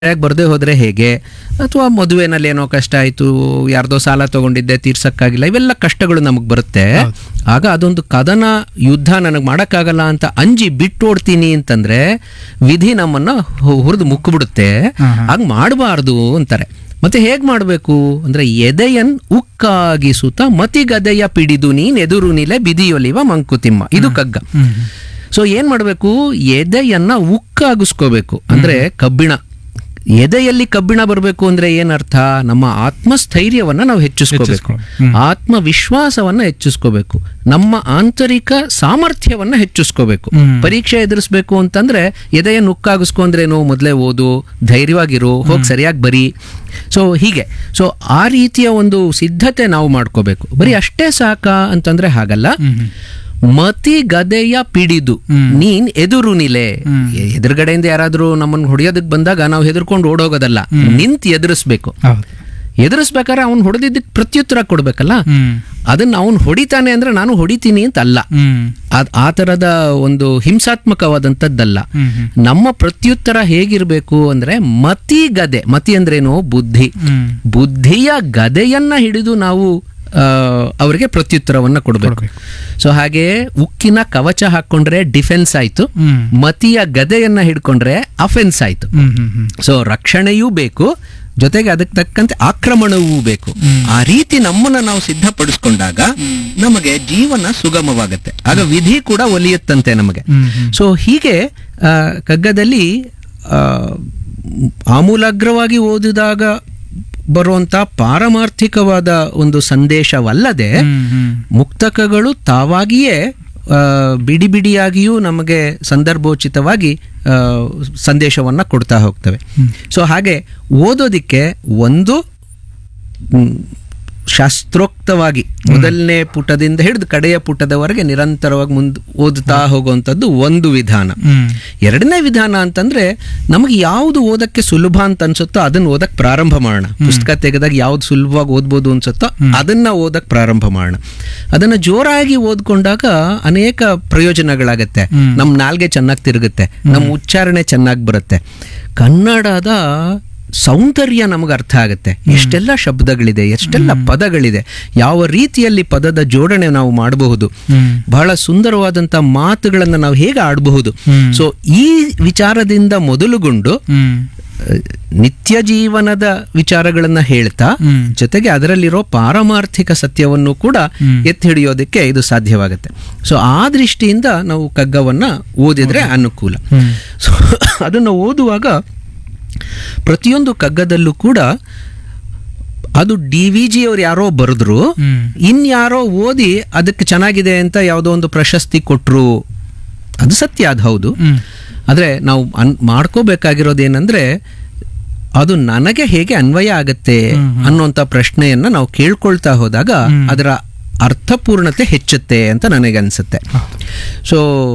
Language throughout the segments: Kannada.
ಸರಿಯಾಗಿ ಬರದೇ ಹೋದ್ರೆ ಹೇಗೆ ಅಥವಾ ಮದುವೆನಲ್ಲಿ ಏನೋ ಕಷ್ಟ ಆಯಿತು ಯಾರ್ದೋ ಸಾಲ ತಗೊಂಡಿದ್ದೆ ತೀರ್ಸಕ್ಕಾಗಿಲ್ಲ ಇವೆಲ್ಲ ಕಷ್ಟಗಳು ನಮಗೆ ಬರುತ್ತೆ ಆಗ ಅದೊಂದು ಕದನ ಯುದ್ಧ ನನಗೆ ಮಾಡೋಕ್ಕಾಗಲ್ಲ ಅಂತ ಅಂಜಿ ಬಿಟ್ಟೋಡ್ತೀನಿ ಅಂತಂದ್ರೆ ವಿಧಿ ನಮ್ಮನ್ನ ಹುರಿದು ಮುಕ್ಕಿಬಿಡುತ್ತೆ ಆಗ ಮಾಡಬಾರ್ದು ಅಂತಾರೆ ಮತ್ತೆ ಹೇಗ್ ಮಾಡಬೇಕು ಅಂದ್ರೆ ಎದೆಯನ್ ಉಕ್ಕಾಗಿಸುತ್ತ ಮತಿಗದೆಯ ಪಿಡಿದು ನೀನ್ ಎದುರು ನಿಲೆ ಬಿದಿಯೊಲಿವ ಮಂಕುತಿಮ್ಮ ಇದು ಕಗ್ಗ ಸೊ ಏನ್ ಮಾಡಬೇಕು ಎದೆಯನ್ನ ಉಕ್ಕಾಗಿಸ್ಕೋಬೇಕು ಅಂದ್ರೆ ಕಬ್ಬಿಣ ಎದೆಯಲ್ಲಿ ಕಬ್ಬಿಣ ಬರಬೇಕು ಅಂದ್ರೆ ಏನರ್ಥ ನಮ್ಮ ಆತ್ಮಸ್ಥೈರ್ಯವನ್ನ ನಾವು ಹೆಚ್ಚಿಸ್ಕೋಬೇಕು ಆತ್ಮವಿಶ್ವಾಸವನ್ನ ಹೆಚ್ಚಿಸ್ಕೋಬೇಕು ನಮ್ಮ ಆಂತರಿಕ ಸಾಮರ್ಥ್ಯವನ್ನ ಹೆಚ್ಚಿಸ್ಕೋಬೇಕು ಪರೀಕ್ಷೆ ಎದುರಿಸ್ಬೇಕು ಅಂತಂದ್ರೆ ಎದೆಯನ್ನು ಉಕ್ಕಾಗಿಸ್ಕೊ ಅಂದ್ರೇನು ಮೊದಲೇ ಓದು ಧೈರ್ಯವಾಗಿರು ಹೋಗಿ ಸರಿಯಾಗಿ ಬರಿ ಸೊ ಹೀಗೆ ಸೊ ಆ ರೀತಿಯ ಒಂದು ಸಿದ್ಧತೆ ನಾವು ಮಾಡ್ಕೋಬೇಕು ಬರೀ ಅಷ್ಟೇ ಸಾಕ ಅಂತಂದ್ರೆ ಹಾಗಲ್ಲ ಮತಿ ಗದೆಯ ಪಿಡಿದು ನೀನ್ ಎದುರು ನಿಲೆ ಎದುರುಗಡೆಯಿಂದ ಯಾರಾದ್ರೂ ನಮ್ಮನ್ನ ಹೊಡೆಯೋದಕ್ ಬಂದಾಗ ನಾವು ಹೆದರ್ಕೊಂಡು ಓಡೋಗೋದಲ್ಲ ನಿಂತ್ ಎದುರಿಸ್ಬೇಕು ಹೌದು ಎದುರಿಸ್ಬೇಕಾದ್ರೆ ಅವ್ನು ಹೊಡೆದಿದ್ದಕ್ಕೆ ಪ್ರತ್ಯುತ್ತರ ಕೊಡ್ಬೇಕಲ್ಲ ಹ್ಮ್ ಅದನ್ನ ಅವನು ಹೊಡಿತಾನೆ ಅಂದ್ರೆ ನಾನು ಹೊಡಿತೀನಿ ಅಂತ ಅಲ್ಲ ಹ್ಮ್ ಅದ್- ಆ ತರದ ಒಂದು ಹಿಂಸಾತ್ಮಕವಾದಂಥದ್ದಲ್ಲ ಹ್ಮ್ ಹ್ಮ್ ನಮ್ಮ ಪ್ರತ್ಯುತ್ತರ ಹೇಗಿರ್ಬೇಕು ಅಂದ್ರೆ ಮತಿ ಗದೆ ಮತಿ ಅಂದ್ರೇನು ಬುದ್ಧಿ ಹ್ಮ್ ಬುದ್ಧಿಯ ಗದೆಯನ್ನ ಹಿಡಿದು ನಾವು ಆ, ಅವರಿಗೆ ಪ್ರತ್ಯುತ್ತರವನ್ನ ಕೊಡಬೇಕು ಕೊಡ್ಬೇಕು. ಸೊ ಹಾಗೆ ಉಕ್ಕಿನ ಕವಚ ಹಾಕೊಂಡ್ರೆ ಡಿಫೆನ್ಸ್ ಆಯ್ತು ಹ್ಮ್ ಮತಿಯ ಗದೆಯನ್ನ ಹಿಡ್ಕೊಂಡ್ರೆ ಅಫೆನ್ಸ್ ಆಯ್ತು ಹ್ಮ್ ಹ್ಮ್ ಹ್ಮ್ ಸೊ ರಕ್ಷಣೆಯೂ ಬೇಕು ಜೊತೆಗೆ ಅದಕ್ಕೆ ತಕ್ಕಂತೆ ಆಕ್ರಮಣವೂ ಬೇಕು ಆ ರೀತಿ ನಮ್ಮನ್ನ ನಾವು ಸಿದ್ಧಪಡಿಸ್ಕೊಂಡಾಗ ನಮಗೆ ಜೀವನ ಸುಗಮವಾಗುತ್ತೆ ಆಗ ವಿಧಿ ಕೂಡ ಒಲಿಯುತ್ತಂತೆ ನಮಗೆ ಹ್ಮ್ ಹ್ಮ್ ಸೊ ಹೀಗೆ ಆ, ಕಗ್ಗದಲ್ಲಿ ಆ, ಆಮೂಲಾಗ್ರವಾಗಿ ಓದಿದಾಗ ಬರುವಂತ ಪಾರಮಾರ್ಥಿಕವಾದ ಒಂದು ಸಂದೇಶವಲ್ಲದೆ ಹ್ಮ್ ಹ್ಮ್ ಮುಕ್ತಕಗಳು ತಾವಾಗಿಯೇ ಆ, ಬಿಡಿ ಬಿಡಿಯಾಗಿಯೂ ನಮಗೆ ಸಂದರ್ಭೋಚಿತವಾಗಿ ಆ, ಸಂದೇಶವನ್ನ ಕೊಡ್ತಾ ಹೋಗ್ತವೆ ಸೊ ಹಾಗೆ ಓದೋದಿಕ್ಕೆ ಒಂದು ಮ್, ಶಾಸ್ತ್ರೋಕ್ತವಾಗಿ ಮೊದಲನೇ ಪುಟದಿಂದ ಹಿಡಿದು ಕಡೆಯ ಪುಟದವರೆಗೆ ನಿರಂತರವಾಗಿ ಮುಂದೆ ಓದುತ್ತಾ ಹೋಗುವಂಥದ್ದು ಒಂದು ವಿಧಾನ ಹ್ಮ್ ಎರಡನೇ ವಿಧಾನ ಅಂತಂದ್ರೆ ನಮಗೆ ಯಾವುದು ಓದಕ್ಕೆ ಸುಲಭ ಅಂತ ಅನ್ಸುತ್ತೋ ಅದನ್ನ ಓದಕ್ ಪ್ರಾರಂಭ ಮಾಡೋಣ ಪುಸ್ತಕ ತೆಗೆದಾಗ ಯಾವ್ದು ಸುಲಭವಾಗಿ ಓದ್ಬೋದು ಅನ್ಸುತ್ತೋ ಅದನ್ನ ಓದಕ್ ಪ್ರಾರಂಭ ಮಾಡೋಣ ಅದನ್ನ ಜೋರಾಗಿ ಓದ್ಕೊಂಡಾಗ ಅನೇಕ ಪ್ರಯೋಜನಗಳಾಗತ್ತೆ ನಮ್ ನಾಲ್ಗೆ ಚೆನ್ನಾಗಿ ತಿರುಗುತ್ತೆ ನಮ್ಮ ಉಚ್ಚಾರಣೆ ಚೆನ್ನಾಗಿ ಬರುತ್ತೆ ಕನ್ನಡದ ಸೌಂದರ್ಯ ನಮಗೆ ಅರ್ಥ ಆಗುತ್ತೆ ಎಷ್ಟೆಲ್ಲ ಶಬ್ದಗಳಿದೆ ಎಷ್ಟೆಲ್ಲ ಪದಗಳಿದೆ ಯಾವ ರೀತಿಯಲ್ಲಿ ಪದದ ಜೋಡಣೆ ನಾವು ಮಾಡಬಹುದು ಹ್ಮ್ ಬಹಳ ಸುಂದರವಾದಂತ ಮಾತುಗಳನ್ನ ನಾವು ಹೇಗೆ ಆಡಬಹುದು ಹ್ಮ್. ಸೊ ಈ ವಿಚಾರದಿಂದ ಮೊದಲುಗೊಂಡು ಹ್ಮ್ ಅಹ್, ನಿತ್ಯ ಜೀವನದ ವಿಚಾರಗಳನ್ನ ಹೇಳ್ತಾ ಹ್ಮ್. ಜೊತೆಗೆ ಅದರಲ್ಲಿರೋ ಪಾರಮಾರ್ಥಿಕ ಸತ್ಯವನ್ನು ಕೂಡ ಎತ್ತಿ ಹಿಡಿಯೋದಕ್ಕೆ ಇದು ಸಾಧ್ಯವಾಗುತ್ತೆ ಸೊ ಆ ದೃಷ್ಟಿಯಿಂದ ನಾವು ಕಗ್ಗವನ್ನ ಓದಿದ್ರೆ ಅನುಕೂಲ ಹ್ಮ್ ಸೊ ಅದನ್ನು ಓದುವಾಗ ಪ್ರತಿಯೊಂದು ಕಗ್ಗದಲ್ಲೂ ಕೂಡ ಅದು ಡಿ ವಿ ಜಿ ಅವ್ರು ಯಾರೋ ಬರೆದ್ರು ಹ್ಮ್ ಇನ್ಯಾರೋ ಓದಿ ಅದಕ್ಕೆ ಚೆನ್ನಾಗಿದೆ ಅಂತ ಯಾವುದೋ ಒಂದು ಪ್ರಶಸ್ತಿ ಕೊಟ್ರು ಅದು ಸತ್ಯ ಅದು ಹೌದು ಹ್ಮ್ ಆದ್ರೆ ನಾವು ಅನ್ ಮಾಡ್ಕೋಬೇಕಾಗಿರೋದೇನೆಂದ್ರೆ ಅದು ನನಗೆ ಹೇಗೆ ಅನ್ವಯ ಆಗತ್ತೆ ಅನ್ನುವಂಥ ಪ್ರಶ್ನೆಯನ್ನ ನಾವು ಕೇಳ್ಕೊಳ್ತಾ ಹೋದಾಗ ಅದರ ಅರ್ಥಪೂರ್ಣತೆ ಹೆಚ್ಚುತ್ತೆ ಅಂತ ನನಗೆ ಅನ್ಸುತ್ತೆ ಸೊ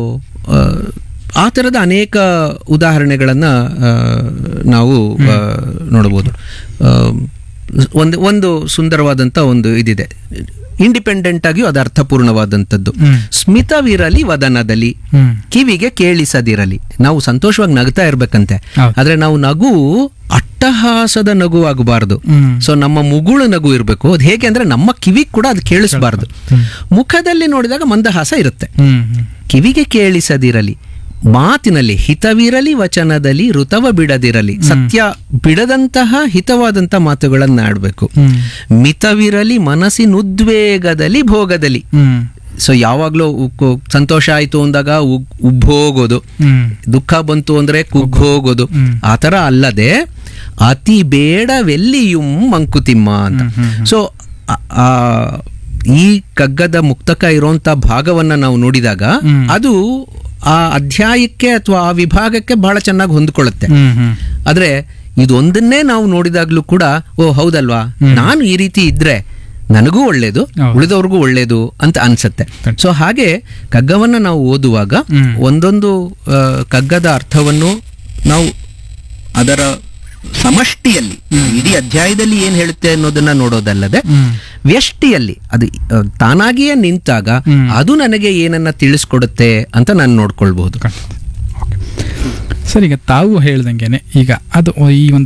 ಆ ಥರದ ಅನೇಕ ಉದಾಹರಣೆಗಳನ್ನು ನಾವು ಆ, ನೋಡ್ಬೋದು ಆ, ಒಂದು ಒಂದು ಸುಂದರವಾದಂಥ ಒಂದು ಇದಿದೆ ಇಂಡಿಪೆಂಡೆಂಟ್ ಆಗಿಯೂ ಅದು ಅರ್ಥಪೂರ್ಣವಾದಂಥದ್ದು ಹ್ಮ್. ಸ್ಮಿತವಿರಲಿ ವದನದಲ್ಲಿ ಹ್ಮ್ ಕಿವಿಗೆ ಕೇಳಿಸದಿರಲಿ ನಾವು ಸಂತೋಷವಾಗಿ ನಗ್ತಾ ಇರ್ಬೇಕಂತೆ ಹೌದು. ಆದ್ರೆ ನಾವು ನಗು ಅಟ್ಟಹಾಸದ ನಗು ಆಗಬಾರ್ದು ಹ್ಮ್ ಸೊ ನಮ್ಮ ಮುಗುಳು ನಗು ಇರಬೇಕು ಅದು ಹೇಗೆ ಅಂದ್ರೆ ನಮ್ಮ ಕಿವಿ ಕೂಡ ಅದು ಕೇಳಿಸಬಾರ್ದು ಮುಖದಲ್ಲಿ ನೋಡಿದಾಗ ಮಂದಹಾಸ ಇರುತ್ತೆ ಹ್ಮ್ ಹ್ಮ್ ಕಿವಿಗೆ ಕೇಳಿಸದಿರಲಿ ಮಾತಿನಲ್ಲಿ ಹಿತವಿರಲಿ ವಚನದಲ್ಲಿ ಋತವ ಬಿಡದಿರಲಿ ಸತ್ಯ ಬಿಡದಂತಹ ಹಿತವಾದಂತ ಮಾತುಗಳನ್ನ ಆಡ್ಬೇಕು ಹ್ಮ್ ಮಿತವಿರಲಿ ಮನಸ್ಸಿನುದ್ವೇಗದಲ್ಲಿ ಭೋಗದಲ್ಲಿ ಹ್ಮ್ ಸೊ ಯಾವಾಗ್ಲೂ ಉಕ್ಕು- ಸಂತೋಷ ಆಯ್ತು ಅಂದಾಗ ಉಗ್- ಉಬ್ಬೋಗೋದು ಹ್ಮ್ ದುಃಖ ಬಂತು ಅಂದ್ರೆ ಕುಗ್ಗೋಗೋದು ಆ ಥರ ಅಲ್ಲದೆ ಅತಿ ಬೇಡವೆಲ್ಲಿಯೂ ಮಂಕುತಿಮ್ಮ ಅಂತ ಸೊ ಆ- ಆ ಈ ಕಗ್ಗದ ಮುಕ್ತಕ ಇರುವಂತ ಭಾಗವನ್ನ ನಾವು ನೋಡಿದಾಗ ಅದು ಆ ಅಧ್ಯಾಯಕ್ಕೆ ಅಥವಾ ಆ ವಿಭಾಗಕ್ಕೆ ಬಹಳ ಚೆನ್ನಾಗಿ ಹೊಂದ್ಕೊಳ್ಳುತ್ತೆ ಹ್ಮ್ ಹ್ಮ್ ಆದ್ರೆ ಇದೊಂದನ್ನೇ ನಾವು ನೋಡಿದಾಗ್ಲೂ ಕೂಡ ಓ ಹೌದಲ್ವಾ ನಾನು ಈ ರೀತಿ ಇದ್ರೆ ನನಗೂ ಒಳ್ಳೇದು ಹೌದು. ಉಳಿದವ್ರಿಗೂ ಒಳ್ಳೇದು ಅಂತ ಅನ್ಸುತ್ತೆ ಸೊ ಹಾಗೆ ಕಗ್ಗವನ್ನ ನಾವು ಓದುವಾಗ ಒಂದೊಂದು ಆ, ಕಗ್ಗದ ಅರ್ಥವನ್ನು ನಾವು ಅದರ ಸಮಷ್ಟಿಯಲ್ಲಿ ಇಡೀ ಅಧ್ಯಾಯದಲ್ಲಿ ಏನ್ ಹೇಳುತ್ತೆ ಅನ್ನೋದನ್ನ ನೋಡೋದಲ್ಲದೆ ಹ್ಮ್ ವ್ಯಷ್ಟಿಯಲ್ಲಿ ಅದು ಆ, ತಾನಾಗಿಯೇ ನಿಂತಾಗ ಅದು ನನಗೆ ಏನನ್ನ ತಿಳಿಸ್ಕೊಡುತ್ತೆ ಅಂತ ನಾನು ನೋಡ್ಕೊಳ್ಬಹುದು ಖಂಡಿತ. ಓಕೆ ಸರ್ ಈಗ ತಾವು ಹೇಳ್ದಂಗೆನೆ ಈಗ ಅದು ಈ ಒಂದು